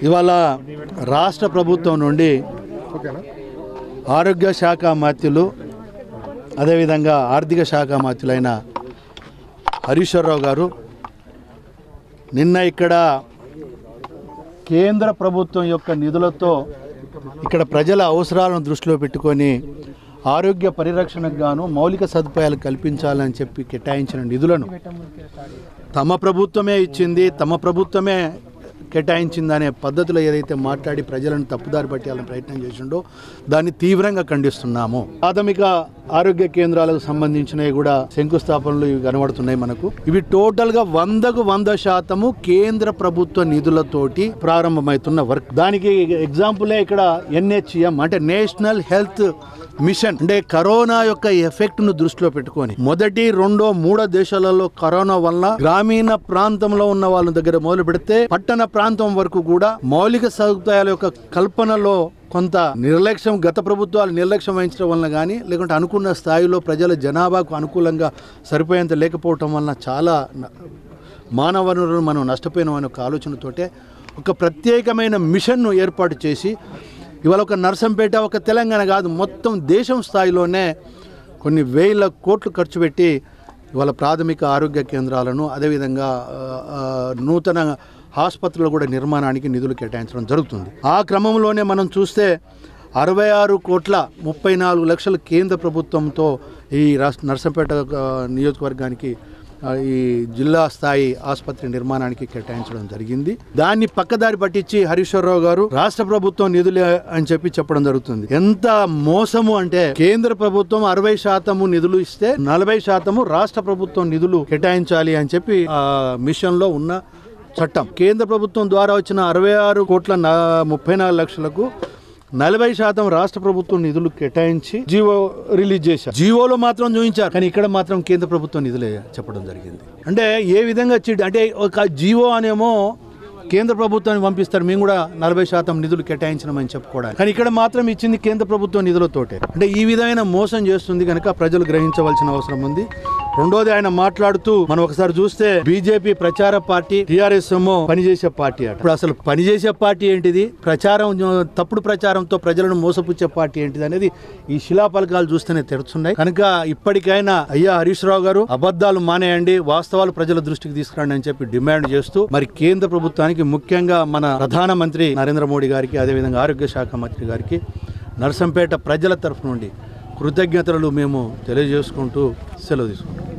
ఇవాళ రాష్ట్ర ప్రభుత్వం నుండి ఆరోగ్య శాఖ మాత్యులు అదేవిధంగా ఆర్థిక శాఖ మాత్యులైన హరీశ్వరరావు గారు నిన్న ఇక్కడ కేంద్ర ప్రభుత్వం యొక్క నిధులతో ఇక్కడ ప్రజల అవసరాలను దృష్టిలో పెట్టుకొని ఆరోగ్య పరిరక్షణకు గాను మౌలిక సదుపాయాలు కల్పించాలని చెప్పి కేటాయించిన నిధులను తమ ప్రభుత్వమే ఇచ్చింది తమ ప్రభుత్వమే కేటాయించిందనే పద్ధతిలో ఏదైతే మాట్లాడి ప్రజలను తప్పుదారి పట్టాలని ప్రయత్నం చేసిండో దాన్ని తీవ్రంగా ఖండిస్తున్నాము ప్రాథమిక ఆరోగ్య కేంద్రాలకు సంబంధించినవి కూడా శంకుస్థాపనలు ఇవి కనబడుతున్నాయి మనకు ఇవి టోటల్ గా వందకు వంద శాతము కేంద్ర ప్రభుత్వ నిధులతోటి ప్రారంభమవుతున్న వర్క్ దానికి ఎగ్జాంపులే ఇక్కడ ఎన్హెచ్ఎం అంటే నేషనల్ హెల్త్ మిషన్ అంటే కరోనా యొక్క ఎఫెక్ట్ ను దృష్టిలో పెట్టుకొని మొదటి రెండో మూడో దేశాలలో కరోనా వల్ల గ్రామీణ ప్రాంతంలో ఉన్న వాళ్ళ దగ్గర మొదలు పెడితే పట్టణ ప్రాంతం వరకు కూడా మౌలిక సదుపాయాల యొక్క కల్పనలో కొంత నిర్లక్ష్యం గత ప్రభుత్వాలు నిర్లక్ష్యం వహించడం వలన కానీ లేకుంటే అనుకున్న స్థాయిలో ప్రజల జనాభాకు అనుకూలంగా సరిపోయేంత లేకపోవటం వలన చాలా న- మానవ వనరులను మనం నష్టపోయినాం అనే ఒక ఆలోచనతోటే ఒక ప్రత్యేకమైన మిషన్ను ఏర్పాటు చేసి ఇవాళ ఒక నర్సంపేట ఒక తెలంగాణ కాదు మొత్తం దేశం స్థాయిలోనే కొన్ని వేల కోట్లు ఖర్చు పెట్టి ఇవాళ ప్రాథమిక ఆరోగ్య కేంద్రాలను అదేవిధంగా ఆ, ఆ, నూతన ఆసుపత్రులు కూడా నిర్మాణానికి నిధులు కేటాయించడం జరుగుతుంది ఆ క్రమంలోనే మనం చూస్తే అరవై ఆరు కోట్ల ముప్పై నాలుగు లక్షల కేంద్ర ప్రభుత్వంతో ఈ రాష్ట్ర నర్సంపేట ఆ, నియోజకవర్గానికి ఆ, ఈ జిల్లా స్థాయి ఆసుపత్రి నిర్మాణానికి కేటాయించడం జరిగింది దాన్ని పక్కదారి పట్టించి హరీశ్వరరావు గారు రాష్ట్ర ప్రభుత్వం నిధులే అని చెప్పి చెప్పడం జరుగుతుంది ఎంత మోసము అంటే కేంద్ర ప్రభుత్వం అరవై శాతము నిధులు ఇస్తే నలభై శాతము రాష్ట్ర ప్రభుత్వం నిధులు కేటాయించాలి అని చెప్పి ఆ మిషన్ లో ఉన్న చట్టం కేంద్ర ప్రభుత్వం ద్వారా వచ్చిన అరవై ఆరు కోట్ల నా- ముప్పై నాలుగు లక్షలకు నలభై శాతం రాష్ట్ర ప్రభుత్వం నిధులు కేటాయించి జీవో రిలీజ్ చేశారు జీవోలో మాత్రం చూపించారు కానీ ఇక్కడ మాత్రం కేంద్ర ప్రభుత్వం నిధులే చెప్పడం జరిగింది అంటే ఏ విధంగా చీట్ అంటే ఒక జీవో అనేమో కేంద్ర ప్రభుత్వానికి పంపిస్తారు మేము కూడా నలభై శాతం నిధులు కేటాయించినామని చెప్పుకోవడానికి కానీ ఇక్కడ మాత్రం ఇచ్చింది కేంద్ర ప్రభుత్వం నిధులతోటే అంటే ఈ విధమైన మోసం చేస్తుంది కనుక ప్రజలు గ్రహించవలసిన అవసరం ఉంది రెండోది ఆయన మాట్లాడుతూ మనం ఒకసారి చూస్తే బీజేపీ ప్రచార పార్టీ టిఆర్ఎస్ ఏమో పనిచేసే పార్టీ అట ఇప్పుడు అసలు పనిచేసే పార్టీ ఏంటిది ప్రచారం తప్పుడు ప్రచారంతో ప్రజలను మోసపుచ్చే పార్టీ ఏంటిది అనేది ఈ శిలాపలకాలు చూస్తేనే తెరుచున్నాయి కనుక ఇప్పటికైనా అయ్యా హరీష్ రావు గారు అబద్ధాలు మానేయండి వాస్తవాలు ప్రజల దృష్టికి తీసుకురండి అని చెప్పి డిమాండ్ చేస్తూ మరి కేంద్ర ప్రభుత్వానికి ముఖ్యంగా మన ప్రధానమంత్రి నరేంద్ర మోడీ గారికి అదేవిధంగా ఆరోగ్య శాఖ మంత్రి గారికి నర్సంపేట ప్రజల తరఫు నుండి కృతజ్ఞతలు మేము తెలియజేసుకుంటూ సెలవు తీసుకుంటాం